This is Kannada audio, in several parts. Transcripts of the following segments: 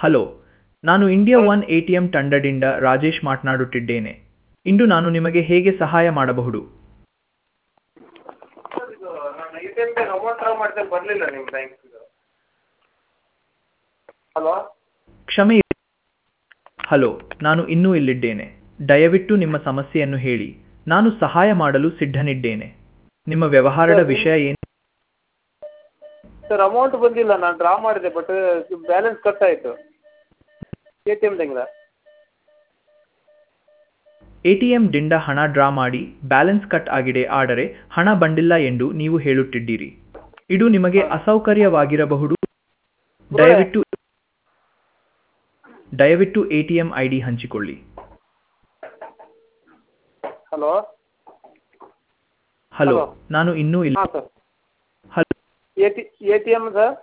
ಹಲೋ ನಾನು India one A T M ತಂಡದಿಂದ ರಾಜೇಶ್ ಮಾತನಾಡುತ್ತಿದ್ದೇನೆ ಇಂದು ನಾನು ನಿಮಗೆ ಹೇಗೆ ಸಹಾಯ ಮಾಡಬಹುದು ಸರ್ ಇದು ನಾನು ಎ ಟಿ ಎಮ್ಗೆ ಅಮೌಂಟ್ ಡ್ರಾ ಮಾಡಿದೆ ಬರಲಿಲ್ಲ ನಿಮ್ಮ ಬ್ಯಾಂಕಿದು ಹಲೋ ಕ್ಷಮೆ ಇರಿ. ಹಲೋ ನಾನು ಇನ್ನೂ ಇಲ್ಲಿದ್ದೇನೆ ದಯವಿಟ್ಟು ನಿಮ್ಮ ಸಮಸ್ಯೆಯನ್ನು ಹೇಳಿ ನಾನು ಸಹಾಯ ಮಾಡಲು ಸಿದ್ಧನಿದ್ದೇನೆ ನಿಮ್ಮ ವ್ಯವಹಾರದ ವಿಷಯ ಏನು ಸರ್ ಅಮೌಂಟ್ ಬಂದಿಲ್ಲ ನಾನು ಡ್ರಾ ಮಾಡಿದೆ ಬಟ್ ಬ್ಯಾಲೆನ್ಸ್ ಕಟ್ ಆಯಿತು ಎ ಟಿ ಎಮ್ದಾಗಿಂದ ಎ ಟಿ ಎಂದಿಂದ ಹಣ ಡ್ರಾ ಮಾಡಿ ಬ್ಯಾಲೆನ್ಸ್ ಕಟ್ ಆಗಿದೆ ಆದರೆ ಹಣ ಬಂದಿಲ್ಲ ಎಂದು ನೀವು ಹೇಳುತ್ತಿದ್ದೀರಿ ಇದು ನಿಮಗೆ ಅಸೌಕರ್ಯವಾಗಿರಬಹುದು ದಯವಿಟ್ಟು ದಯವಿಟ್ಟು A T M I D ಹಂಚಿಕೊಳ್ಳಿ ಹಲೋ ಹಲೋ Hello. ನಾನು ಇನ್ನೂ ಇಲ್ಲ ಹಾಂ sir hello A T A T M sir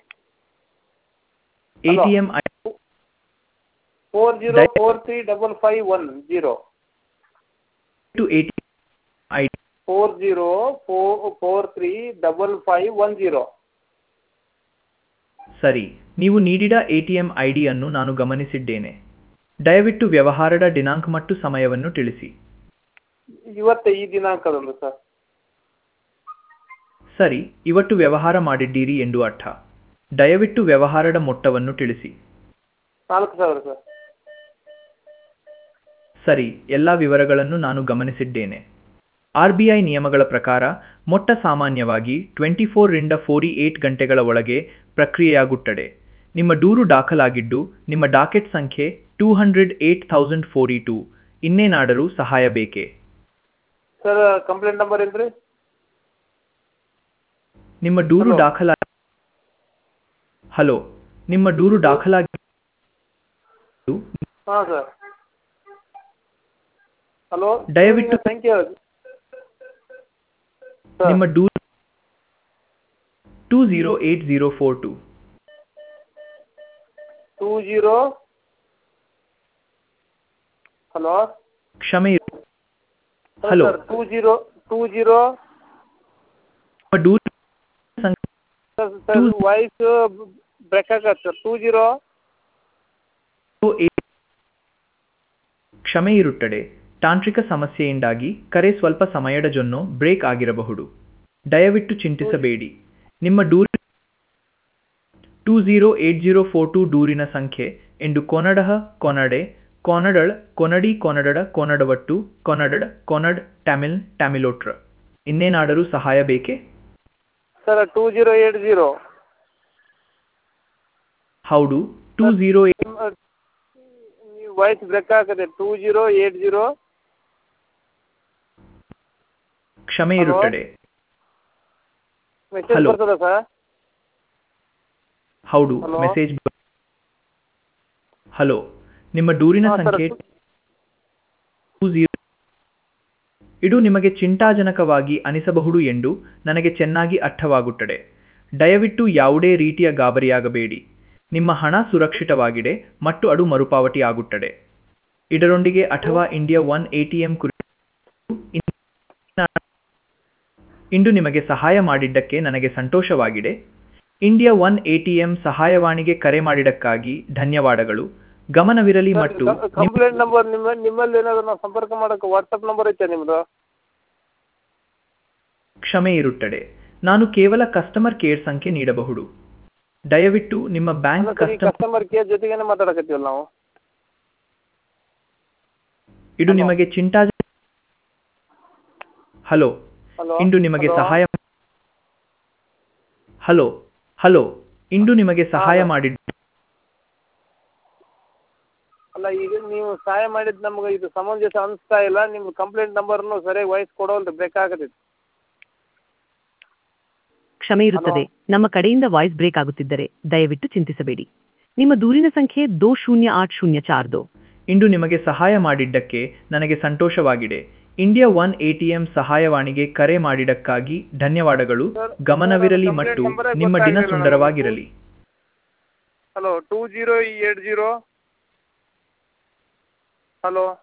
A Hello. T M I four zero ದಯ- four three double five one zero two A T I D four zero four four three double five one zero ಸರಿ ನೀವು ನೀಡಿದ ಎ ಟಿ ಎಂ ಐ ಡಿಯನ್ನು ನಾನು ಗಮನಿಸಿದ್ದೇನೆ ದಯವಿಟ್ಟು ವ್ಯವಹಾರದ ದಿನಾಂಕ ಮತ್ತು ಸಮಯವನ್ನು ತಿಳಿಸಿ ಇವತ್ತೇ ಈ ದಿನಾಂಕದಂದು ಸರ್ ಸರಿ ಇವತ್ತು ವ್ಯವಹಾರ ಮಾಡಿದ್ದೀರಿ ಎಂದು ಅರ್ಥ ದಯವಿಟ್ಟು ವ್ಯವಹಾರದ ಮೊತ್ತವನ್ನು ತಿಳಿಸಿ ನಾಲ್ಕು ಸಾವಿರ ಸರ್ ಸರಿ ಎಲ್ಲ ವಿವರಗಳನ್ನು ನಾನು ಗಮನಿಸಿದ್ದೇನೆ ಆರ್ ಬಿ ಐ ನಿಯಮಗಳ ಪ್ರಕಾರ ಮೊಟ್ಟ ಸಾಮಾನ್ಯವಾಗಿ ಟ್ವೆಂಟಿ ಫೋರ್ರಿಂದ ಫೋರ್ಟಿ ಏಟ್ ಗಂಟೆಗಳ ಒಳಗೆ ಪ್ರಕ್ರಿಯೆಯಾಗುತ್ತದೆ ನಿಮ್ಮ ದೂರು ದಾಖಲಾಗಿದ್ದು ನಿಮ್ಮ ಡಾಕೆಟ್ ಸಂಖ್ಯೆ two hundred eight thousand forty two ಇನ್ನೇನಾದರೂ ಸಹಾಯ ಬೇಕೇ ಸರ್ ಕಂಪ್ಲೇಂಟ್ ನಂಬರ್ ಏನು ರೀ ನಿಮ್ಮ ದೂರು Hello. ದಾಖಲಾ ಹಲೋ ನಿಮ್ಮ ದೂರು ದಾಖಲಾಗಿ ಹಾಂ ಸರ್ ಹಲೋ ದಯವಿಟ್ಟು- ಸಂಖ್ಯೆ ಹೇಳಿ ಸರ್ ನಿಮ್ಮ ದೂರು two zero eight zero four two two zero hello ಕ್ಷಮೆ ಇರು- hello sir two zero two zero ನಿಮ್ಮ ದೂರು ಸಂಖ್ಯೆ sir sir Two- voice break ಆಗತ್ತೆ ಸರ್ ಟೂ ಜೀರೋ ಏಟ್- ಕ್ಷಮೆ ಇರುತ್ತದೆ ತಾಂತ್ರಿಕ ಸಮಸ್ಯೆಯಿಂದಾಗಿ ಕರೆ ಸ್ವಲ್ಪ ಸಮಯದ ಜೊನ್ನು ಬ್ರೇಕ್ ಆಗಿರಬಹುದು ದಯವಿಟ್ಟು ಚಿಂತಿಸಬೇಡಿ ನಿಮ್ಮ ದೂರ two zero eight zero four two ದೂರಿನ ಸಂಖ್ಯೆ ಎಂದು ಕೊನಡ ಕೊನಡೆ ಕೊನಡಳ್ ಕೊನಡಿ ಕೊನಡಡ ಕೊನಡವಟ್ಟು ಕೊನಡಡ್ ಕೊನಡ್ ಟ್ಯಾಮಿಲ್ ಟ್ಯಾಮಿಲೋಟ್ರ ಇನ್ನೇನಾದರೂ ಸಹಾಯ ಬೇಕೇ sir two zero eight zero ಹೌದು ಟೂ ಝೀರೋ ನೀವು ವಾಯ್ಸ್ ಬ್ರೇಕ್ ಆಗತ್ತೆ ಟೂ ಜೀರೋ ಏಟ್ ಜೀರೋ ಕ್ಷಮೆ Hello? ಇರುತ್ತದೆ ಮೆಸೇಜ್ Hello. ಬರ್ತದ ಸರ್ ಹೌದು Hello? ಮೆಸೇಜ್ ಹಲೋ ನಿಮ್ಮ ದೂರಿನ ಹಾಂ, ಸರ್, ಸಂಖ್ಯೆ ಟೂ ಝೀರೋ ಇದು ನಿಮಗೆ ಚಿಂತಾಜನಕವಾಗಿ ಅನಿಸಬಹುದು ಎಂದು ನನಗೆ ಚೆನ್ನಾಗಿ ಅರ್ಥವಾಗುತ್ತದೆ ದಯವಿಟ್ಟು ಯಾವುದೇ ರೀತಿಯ ಗಾಬರಿಯಾಗಬೇಡಿ ನಿಮ್ಮ ಹಣ ಸುರಕ್ಷಿತವಾಗಿದೆ ಮತ್ತು ಅದು ಮರುಪಾವತಿ ಆಗುತ್ತದೆ ಇದರೊಂದಿಗೆ ಅಥವಾ ಇಂಡಿಯಾ ಒನ್ ಎಟಿಎಂ ಕುರಿತು ಇಂದು ನಿಮಗೆ ಸಹಾಯ ಮಾಡಿದ್ದಕ್ಕೆ ನನಗೆ ಸಂತೋಷವಾಗಿದೆ ಇಂಡಿಯಾ ಒನ್ ಎಟಿಎಂ ಸಹಾಯವಾಣಿಗೆ ಕರೆ ಮಾಡಿದ್ದಕ್ಕಾಗಿ ಧನ್ಯವಾದಗಳು ಗಮನವಿರಲಿ ಮತ್ತು ನಿಮ್ಮ ಕಂಪ್ಲೇಂಟ್ ನಂಬರ್ ನಿಮ್ಮ ನಿಮ್ಮಲ್ಲಿ ಏನಾದ್ರು ನಾವು ಸಂಪರ್ಕ ಮಾಡೋಕೆ ವಾಟ್ಸಪ್ ನಂಬರ್ ಐತೆ ನಿಮ್ಮದು ಕ್ಷಮೆ ಇರುತ್ತದೆ ನಾನು ಕೇವಲ ಕಸ್ಟಮರ್ ಕೇರ್ ಸಂಖ್ಯೆ ನೀಡಬಹುದು ದಯವಿಟ್ಟು ನಿಮ್ಮ ಬ್ಯಾಂಕ್ ಕಸ್ಟಮರ್ ಕಸ್ಟಮರ್ ಕೇರ್ ಜೊತೆಗೇನೆ ಮಾತಾಡಕತ್ತೀವಲ್ಲ ನಾವು ಇದು Hello. ನಿಮಗೆ ಚಿಂತಾಜ ಹಲೋ ಹಲೋ ಇಂದು ನಿಮಗೆ Hello? ಸಹಾಯ ಹಲೋ ಹಲೋ ಇಂದು ನಿಮಗೆ ಸಹಾಯ ಹಾ. ಮಾಡಿದ್ದು ಅಲ್ಲ ಈಗ ನೀವು ಸಹಾಯ ಮಾಡಿದ್ದು ನಮ್ಗೆ ಇದು ಸಮಂಜಸ ಅನಿಸ್ತಾ ಇಲ್ಲ ನಿಮ್ಮ ಕಂಪ್ಲೇಂಟ್ ನಂಬರ್ನು ಸರಿಯಾಗಿ ವಾಯ್ಸ್ ಕೊಡೋಲ್ರಿ ಬೇಕಾಗತ್ತೈತಿ ಕ್ಷಮೆ ಇರುತ್ತದೆ ನಮ್ಮ ಕಡೆಯಿಂದ ವಾಯ್ಸ್ ಬ್ರೇಕ್ ಆಗುತ್ತಿದ್ದರೆ ದಯವಿಟ್ಟು ಚಿಂತಿಸಬೇಡಿ ನಿಮ್ಮ ದೂರಿನ ಸಂಖ್ಯೆ ದೋ ಶೂನ್ಯ ಆಟ್ ಶೂನ್ಯ ಚಾರ್ ದೋ ಇಂದು ನಿಮಗೆ ಸಹಾಯ ಮಾಡಿದ್ದಕ್ಕೆ ನನಗೆ ಸಂತೋಷವಾಗಿದೆ ಇಂಡಿಯಾ ಒನ್ ಎಟಿಎಂ ಸಹಾಯವಾಣಿಗೆ ಕರೆ ಮಾಡಿದ್ದಕ್ಕಾಗಿ ಧನ್ಯವಾದಗಳು Sir, ಗಮನವಿರಲಿ sir, ಮತ್ತು complaint number ನಿಮ್ಮ ದಿನ ಗೊತ್ತಾಗ್ಲಿಲ್ಲ ಸುಂದರವಾಗಿರಲಿ hello two zero eight zero hello